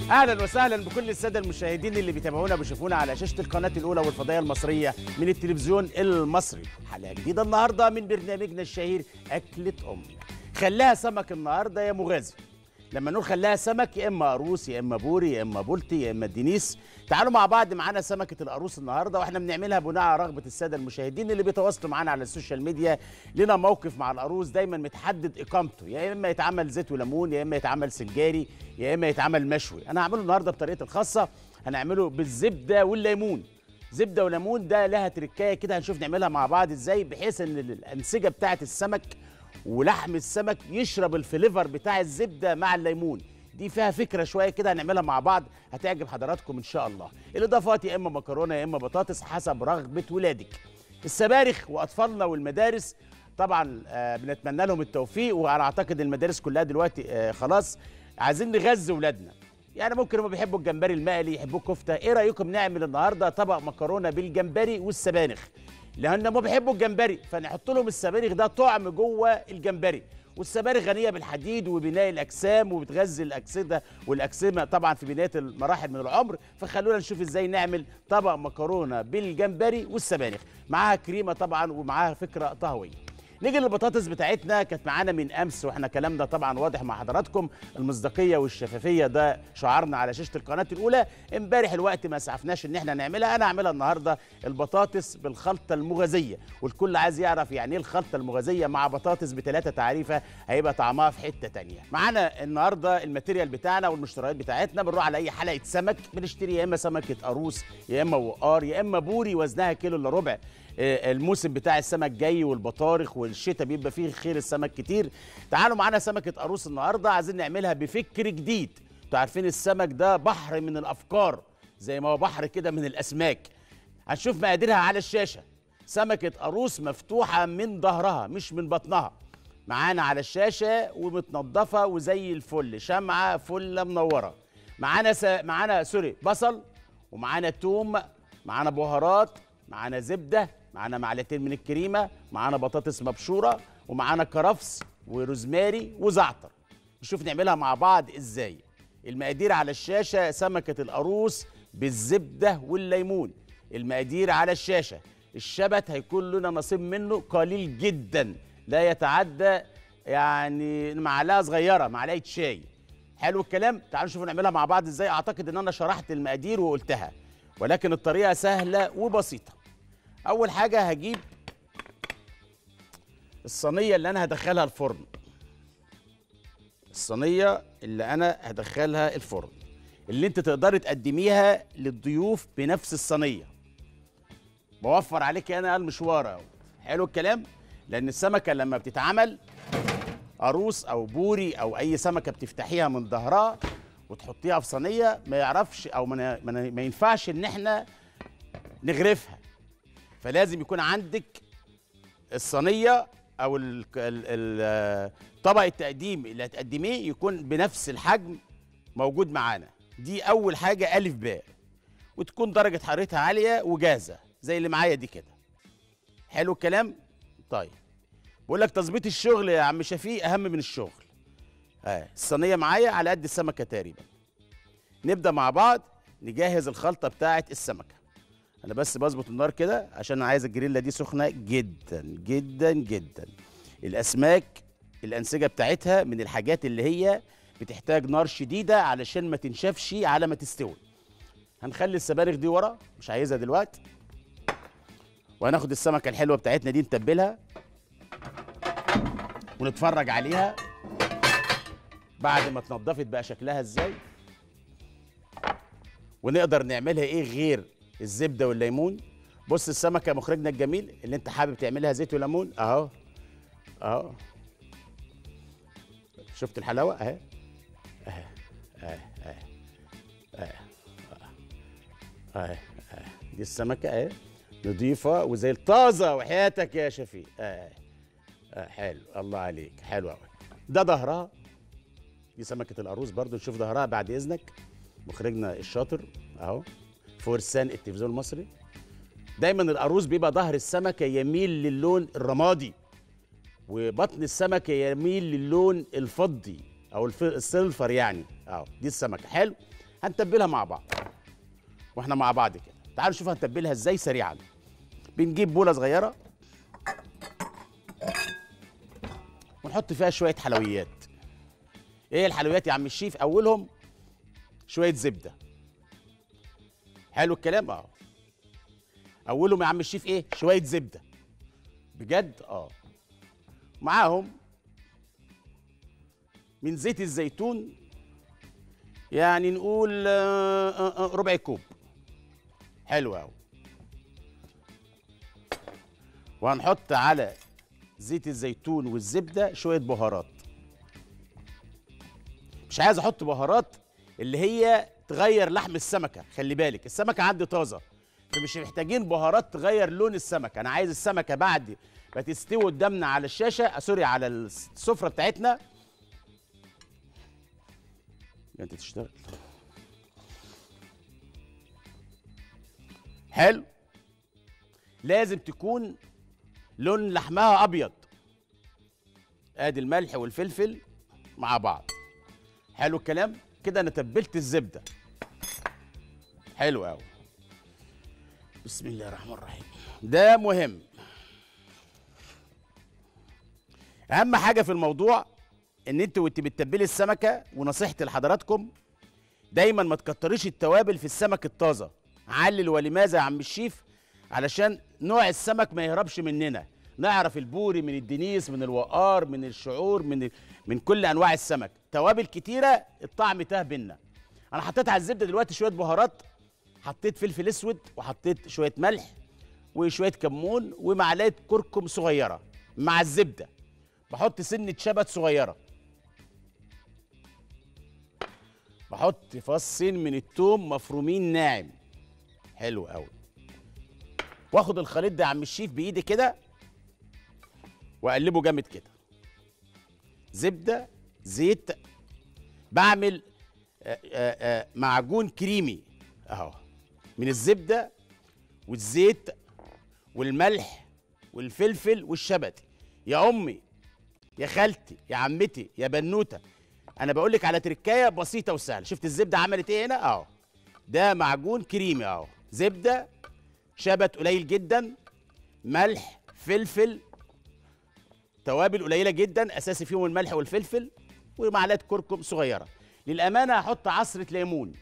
اهلا وسهلا بكل الساده المشاهدين اللي بيتابعونا وبيشوفونا على شاشه القناه الاولى والفضائيه المصريه من التلفزيون المصري حلقه جديده النهارده من برنامجنا الشهير اكله امي خلاها سمك النهارده يا مغازي لما نقول خلاها سمك يا اما قاروص يا اما بوري يا اما بولتي يا اما دينيس تعالوا مع بعض معانا سمكه القاروص النهارده واحنا بنعملها بناء على رغبه الساده المشاهدين اللي بيتواصلوا معانا على السوشيال ميديا لنا موقف مع القاروص دايما متحدد اقامته يا اما يتعمل زيت وليمون يا اما يتعمل سنجاري يا اما يتعمل مشوي انا هعمله النهارده بطريقتي الخاصه هنعمله بالزبده والليمون زبده وليمون ده لها تركايه كده هنشوف نعملها مع بعض ازاي بحيث ان الانسجه بتاعه السمك ولحم السمك يشرب الفليفر بتاع الزبده مع الليمون دي فيها فكره شويه كده هنعملها مع بعض هتعجب حضراتكم ان شاء الله الاضافات يا اما مكرونه يا اما بطاطس حسب رغبه ولادك السبارخ واطفالنا والمدارس طبعا آه بنتمنى لهم التوفيق وانا اعتقد المدارس كلها دلوقتي آه خلاص عايزين نغذي ولادنا يعني ممكن هم بيحبوا الجمبري المقلي يحبوا الكفته ايه رايكم نعمل النهارده طبق مكرونه بالجمبري والسبانخ لان هم بيحبوا الجمبري فنحط لهم السبانخ ده طعم جوه الجمبري والسبانخ غنيه بالحديد وبناء الاجسام وبتغذي الاكسده والاكسمه طبعا في بدايه المراحل من العمر فخلونا نشوف ازاي نعمل طبق مكرونه بالجمبري والسبانخ معاها كريمه طبعا ومعاها فكره طهويه نيجي للبطاطس بتاعتنا كانت معانا من امس واحنا كلامنا طبعا واضح مع حضراتكم المصداقيه والشفافيه ده شعارنا على شاشه القناه الاولى امبارح الوقت ما اسعفناش ان احنا نعملها انا هعملها النهارده البطاطس بالخلطه المغازيه والكل عايز يعرف يعني ايه الخلطه المغازيه مع بطاطس بثلاثه تعريفه هيبقى طعمها في حته تانية معانا النهارده الماتيريال بتاعنا والمشتريات بتاعتنا بنروح على اي حلقه سمك بنشتري يا اما سمكه قاروص يا اما وقار يا اما بوري وزنها كيلو الا ربع الموسم بتاع السمك جاي والبطارخ والشتاء بيبقى فيه خير السمك كتير تعالوا معانا سمكه قاروص النهارده عايزين نعملها بفكر جديد انتوا عارفين السمك ده بحر من الافكار زي ما هو بحر كده من الاسماك هنشوف مقاديرها على الشاشه سمكه قاروص مفتوحه من ظهرها مش من بطنها معانا على الشاشه ومتنضفه وزي الفل شمعه فله منوره معانا س... معانا سوري بصل ومعانا توم معانا بهارات معانا زبده معانا معلقتين من الكريمه معانا بطاطس مبشوره ومعانا كرفس وروزماري وزعتر نشوف نعملها مع بعض ازاي المقادير على الشاشه سمكه القاروص بالزبده والليمون المقادير على الشاشه الشبت هيكون لنا نصيب منه قليل جدا لا يتعدى يعني معلقه صغيره معلقه شاي حلو الكلام تعالوا نشوف نعملها مع بعض ازاي اعتقد ان انا شرحت المقادير وقلتها ولكن الطريقه سهله وبسيطه اول حاجه هجيب الصينيه اللي انا هدخلها الفرن الصينيه اللي انا هدخلها الفرن اللي انت تقدري تقدميها للضيوف بنفس الصينيه بوفر عليك انا المشوار اهو حلو الكلام لان السمكه لما بتتعمل قاروص او بوري او اي سمكه بتفتحيها من ظهرها وتحطيها في صينيه ما يعرفش او ما, ما ينفعش ان احنا نغرفها فلازم يكون عندك الصينيه او ال ال طبق التقديم اللي هتقدميه يكون بنفس الحجم موجود معانا دي اول حاجه الف باء وتكون درجه حرارتها عاليه وجاهزه زي اللي معايا دي كده حلو الكلام طيب بقول لك تظبيط الشغل يا عم شفيق اهم من الشغل اه الصينيه معايا على قد السمكه تقريبا نبدا مع بعض نجهز الخلطه بتاعه السمكه انا بس بظبط النار كده عشان انا عايز الجريلا دي سخنه جدا جدا جدا الاسماك الانسجه بتاعتها من الحاجات اللي هي بتحتاج نار شديده علشان ما تنشفش على ما تستوي هنخلي السبانخ دي ورا مش عايزها دلوقتي وهناخد السمكه الحلوه بتاعتنا دي نتبلها ونتفرج عليها بعد ما اتنضفت بقى شكلها ازاي ونقدر نعملها ايه غير الزبده والليمون بص السمكه مخرجنا الجميل اللي انت حابب تعملها زيت وليمون اهو اهو شفت الحلاوه اهي اهي اهي اهي اهي اهي اهي دي السمكه اهي نضيفه وزي الطازه وحياتك يا شفيق اهي اه حلو الله عليك حلو قوي ده ظهرها دي سمكه القاروص برضو نشوف ظهرها بعد اذنك مخرجنا الشاطر اهو فرسان التلفزيون المصري دايما القاروص بيبقى ظهر السمكه يميل للون الرمادي وبطن السمكه يميل للون الفضي او الف- السيلفر يعني اهو دي السمكه حلو هنتبلها مع بعض واحنا مع بعض كده تعالوا نشوف هنتبلها ازاي سريعا بنجيب بوله صغيره ونحط فيها شويه حلويات ايه الحلويات يا عم الشيف اولهم شويه زبده حلو الكلام اه اولهم يا عم الشيف ايه شويه زبده بجد اه معاهم من زيت الزيتون يعني نقول آه، آه، آه، ربع كوب حلو قوي وهنحط على زيت الزيتون والزبده شويه بهارات مش عايز احط بهارات اللي هي تغير لحم السمكه خلي بالك السمكه عندي طازه فمش محتاجين بهارات تغير لون السمكه انا عايز السمكه بعد ما تستوي قدامنا على الشاشه آه، سوري على السفره بتاعتنا انت تشتغل حلو لازم تكون لون لحمها ابيض ادي الملح والفلفل مع بعض حلو الكلام كده انا تبلت الزبده حلو قوي بسم الله الرحمن الرحيم ده مهم اهم حاجه في الموضوع ان انت وانت بتتبلي السمكه ونصيحتي لحضراتكم دايما ما تكتريش التوابل في السمك الطازه علل ولماذا يا عم الشيف علشان نوع السمك ما يهربش مننا نعرف البوري من الدنيس من الوقار من الشعور من من كل انواع السمك توابل كتيره الطعم تاه بينا انا حطيت على الزبده دلوقتي شويه بهارات حطيت فلفل اسود وحطيت شويه ملح وشويه كمون ومعلقه كركم صغيره مع الزبده بحط سنه شبت صغيره بحط فصين من التوم مفرومين ناعم حلو قوي واخد الخليط ده يا عم الشيف بايدي كده واقلبه جامد كده زبده زيت بعمل آه، آه، آه، معجون كريمي اهو من الزبده والزيت والملح والفلفل والشبت يا امي يا خالتي يا عمتي يا بنوته انا بقول لك على تركايه بسيطه وسهله شفت الزبده عملت ايه هنا اهو ده معجون كريمي اهو زبده شبت قليل جدا ملح فلفل توابل قليله جدا اساسي فيهم الملح والفلفل ومعلقه كركم صغيره للامانه هحط عصره ليمون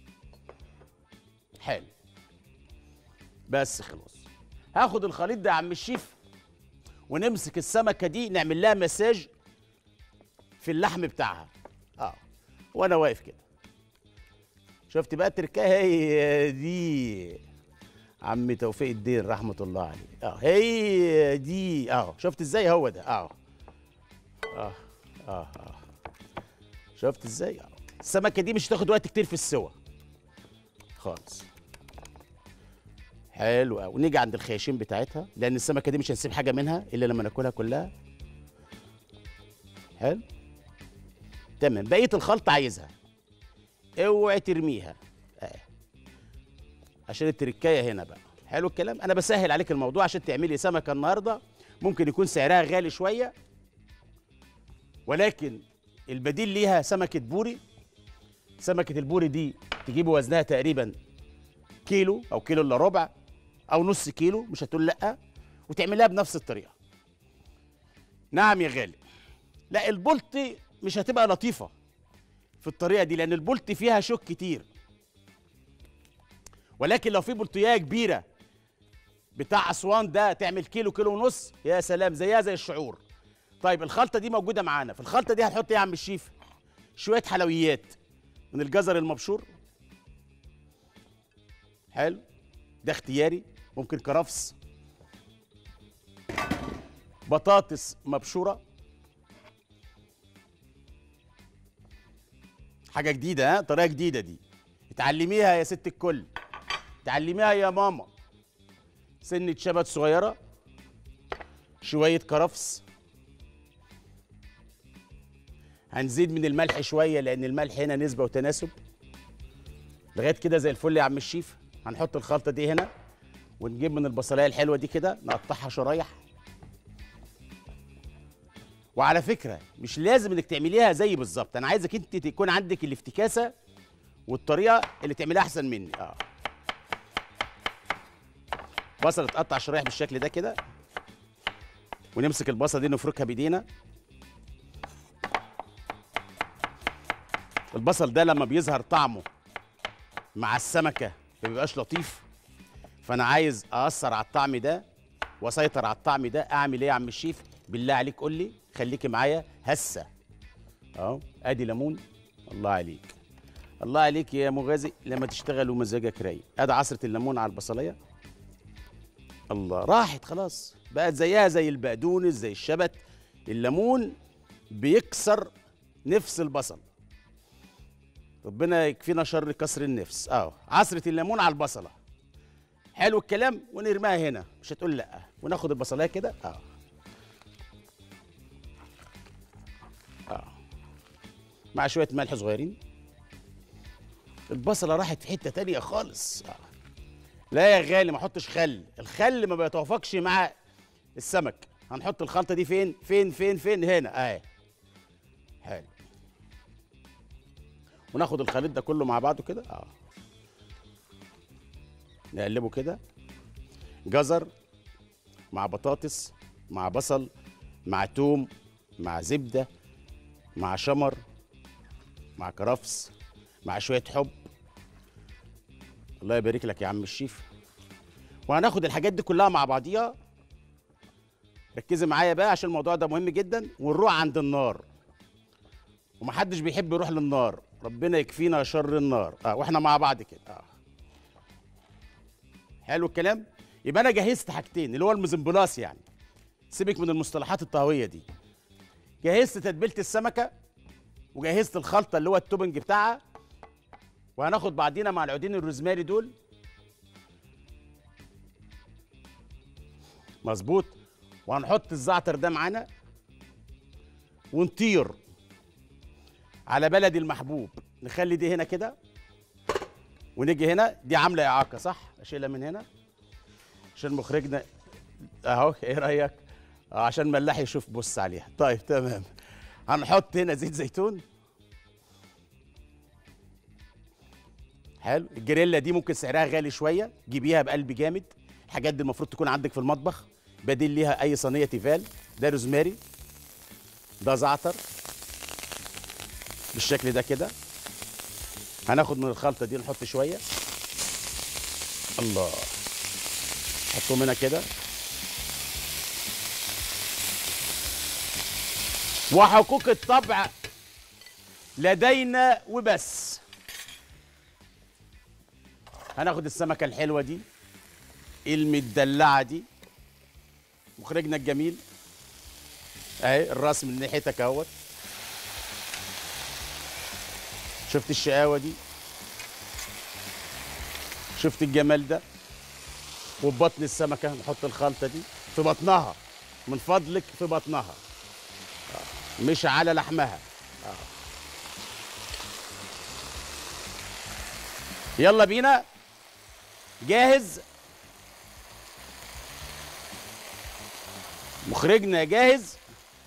حلو بس خلاص هاخد الخليط ده يا عم الشيف ونمسك السمكه دي نعمل لها مساج في اللحم بتاعها اه وانا واقف كده شفت بقى التركايه هي دي عم توفيق الدين رحمه الله عليه اه هي دي اه شفت ازاي هو ده اه اه اه اه شفت ازاي اه السمكه دي مش هتاخد وقت كتير في السوا خالص حلو قوي ونيجي عند الخياشيم بتاعتها لان السمكه دي مش هنسيب حاجه منها الا لما ناكلها كلها حلو تمام بقيه الخلطه عايزها اوعي ترميها اه عشان التركايه هنا بقى حلو الكلام انا بسهل عليك الموضوع عشان تعملي سمكه النهارده ممكن يكون سعرها غالي شويه ولكن البديل ليها سمكه بوري سمكه البوري دي تجيب وزنها تقريبا كيلو او كيلو الا ربع او نص كيلو مش هتقول لا وتعملها بنفس الطريقه نعم يا غالي لا البلطي مش هتبقى لطيفه في الطريقه دي لان البلطي فيها شوك كتير ولكن لو في بلطية كبيره بتاع اسوان ده تعمل كيلو كيلو ونص يا سلام زيها زي الشعور طيب الخلطه دي موجوده معانا في الخلطه دي هنحط ايه يا عم الشيف شويه حلويات من الجزر المبشور حلو ده اختياري ممكن كرفس بطاطس مبشوره حاجه جديده ها طريقه جديده دي اتعلميها يا ست الكل اتعلميها يا ماما سنه شبت صغيره شويه كرفس هنزيد من الملح شويه لان الملح هنا نسبه وتناسب لغايه كده زي الفل يا عم الشيف هنحط الخلطه دي هنا ونجيب من البصلايه الحلوه دي كده نقطعها شرايح وعلى فكره مش لازم انك تعمليها زي بالظبط انا عايزك انت تكون عندك الافتكاسه والطريقه اللي تعملها احسن مني اه بصل تقطع شرايح بالشكل ده كده ونمسك البصله دي نفركها بايدينا البصل ده لما بيظهر طعمه مع السمكه ما بيبقاش لطيف فانا عايز اثر على الطعم ده واسيطر على الطعم ده اعمل ايه يا عم الشيف بالله عليك قول لي خليكي معايا هسه اهو ادي ليمون الله عليك الله عليك يا مغازي لما تشتغل ومزاجك رايق ادي عصره الليمون على البصليه الله راحت خلاص بقت زيها زي البقدونس زي الشبت الليمون بيكسر نفس البصل ربنا يكفينا شر كسر النفس اه عصره الليمون على البصله حلو الكلام ونرميها هنا مش هتقول لا وناخد البصلايه كده اه اه مع شويه ملح صغيرين البصله راحت في حته تانية خالص آه. لا يا غالي ما احطش خل الخل ما بيتوافقش مع السمك هنحط الخلطه دي فين فين فين فين هنا اهي حلو وناخد الخليط ده كله مع بعضه كده اه نقلبه كده جزر مع بطاطس مع بصل مع توم مع زبده مع شمر مع كرفس مع شويه حب الله يبارك لك يا عم الشيف وهناخد الحاجات دي كلها مع بعضيها ركزي معايا بقى عشان الموضوع ده مهم جدا ونروح عند النار ومحدش بيحب يروح للنار ربنا يكفينا شر النار اه واحنا مع بعض كده اه حلو الكلام يبقى انا جهزت حاجتين اللي هو المزمبلاس يعني سيبك من المصطلحات الطهويه دي جهزت تتبيله السمكه وجهزت الخلطه اللي هو التوبنج بتاعها وهناخد بعدينا مع العودين الروزماري دول مظبوط وهنحط الزعتر ده معانا ونطير على بلدي المحبوب نخلي دي هنا كده ونيجي هنا دي عامله اعاقه صح اشيلها من هنا عشان مخرجنا اهو ايه رايك آه عشان ملاح يشوف بص عليها طيب تمام هنحط هنا زيت زيتون حلو الجريلا دي ممكن سعرها غالي شويه جيبيها بقلب جامد الحاجات دي المفروض تكون عندك في المطبخ بديل ليها اي صينيه تيفال ده روزماري ده زعتر بالشكل ده كده هناخد من الخلطه دي نحط شويه الله حطهم هنا كده وحقوق الطبع لدينا وبس هناخد السمكه الحلوه دي المدلعه دي مخرجنا الجميل اهي الراس من ناحيتك اهوت شفت الشقاوه دي شفت الجمال ده وفي بطن السمكه نحط الخلطه دي في بطنها من فضلك في بطنها آه. مش على لحمها آه. يلا بينا جاهز مخرجنا جاهز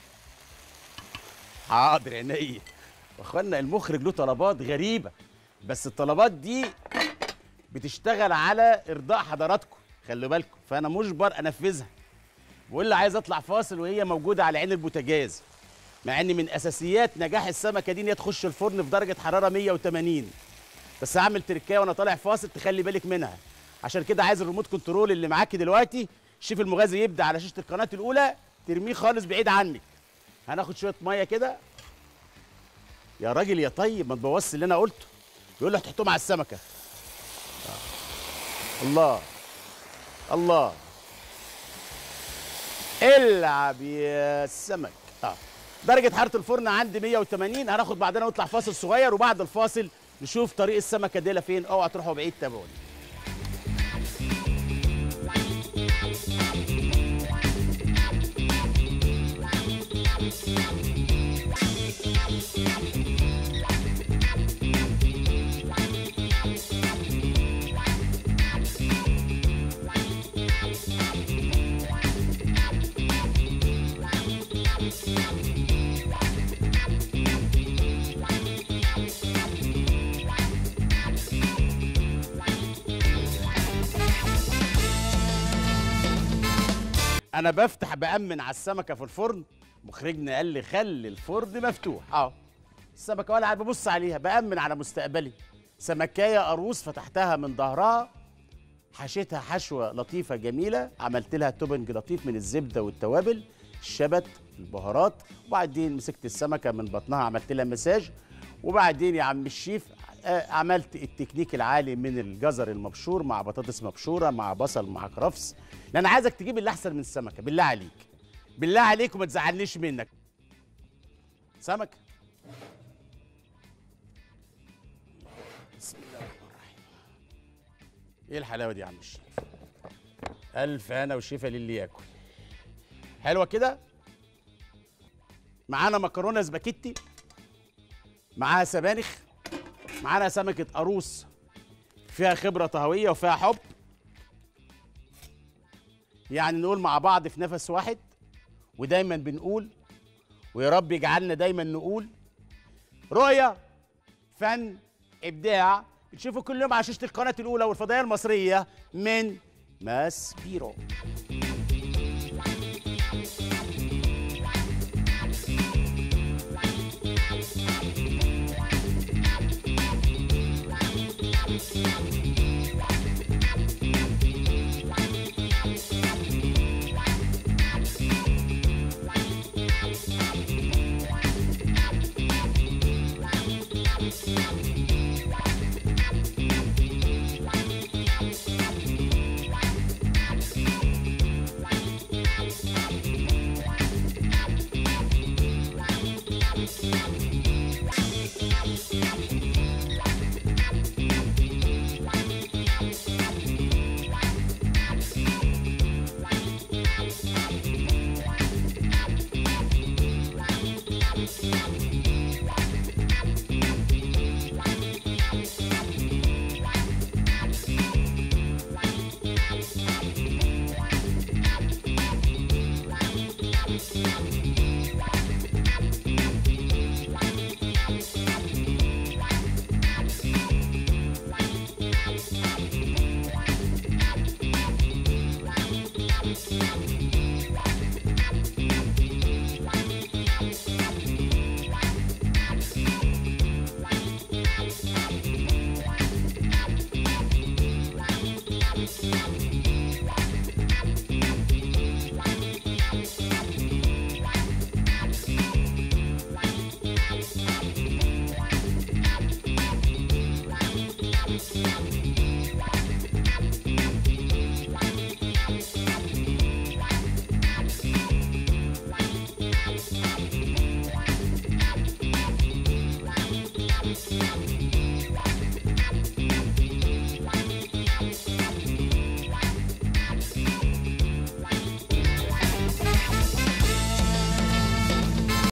حاضر عينيا واخوانا المخرج له طلبات غريبه بس الطلبات دي بتشتغل على ارضاء حضراتكم خلوا بالكم فانا مجبر انفذها بقول لي عايز اطلع فاصل وهي موجوده على عين البوتاجاز مع ان من اساسيات نجاح السمكه دي ان هي تخش الفرن في درجه حراره 180 بس هعمل تركايه وانا طالع فاصل تخلي بالك منها عشان كده عايز الريموت كنترول اللي معاكي دلوقتي الشيف المغازي يبدا على شاشه القناه الاولى ترميه خالص بعيد عنك هناخد شويه ميه كده يا راجل يا طيب ما تبوظش اللي انا قلته بيقول لك تحطهم على السمكه الله الله العب يا السمك اه درجه حراره الفرن عندي 180 هناخد بعدين نطلع فاصل صغير وبعد الفاصل نشوف طريق السمكه دي لفين اوعى تروحوا بعيد تابعوني انا بفتح بامن على السمكه في الفرن مخرجنا قال لي خلي الفرن مفتوح اه السمكه ولا قاعد ببص عليها بامن على مستقبلي سمكايه قاروص فتحتها من ظهرها حشيتها حشوه لطيفه جميله عملت لها توبنج لطيف من الزبده والتوابل الشبت البهارات وبعدين مسكت السمكه من بطنها عملت لها مساج وبعدين يا عم الشيف آه، عملت التكنيك العالي من الجزر المبشور مع بطاطس مبشوره مع بصل مع كرفس لان انا عايزك تجيب اللي احسن من السمكه بالله عليك بالله عليك وما تزعلنيش منك سمكه بسم الله الرحمن الرحيم ايه الحلاوه دي يا عم الشيف الف هنا وشفا للي ياكل حلوه كده معانا مكرونه سباكيتي معاها سبانخ معانا سمكه قاروص فيها خبره طهويه وفيها حب يعني نقول مع بعض في نفس واحد ودايما بنقول ويا رب يجعلنا دايما نقول رؤيه فن ابداع بتشوفوا كل يوم على شاشه القناه الاولى والفضائيه المصريه من ماس بيرو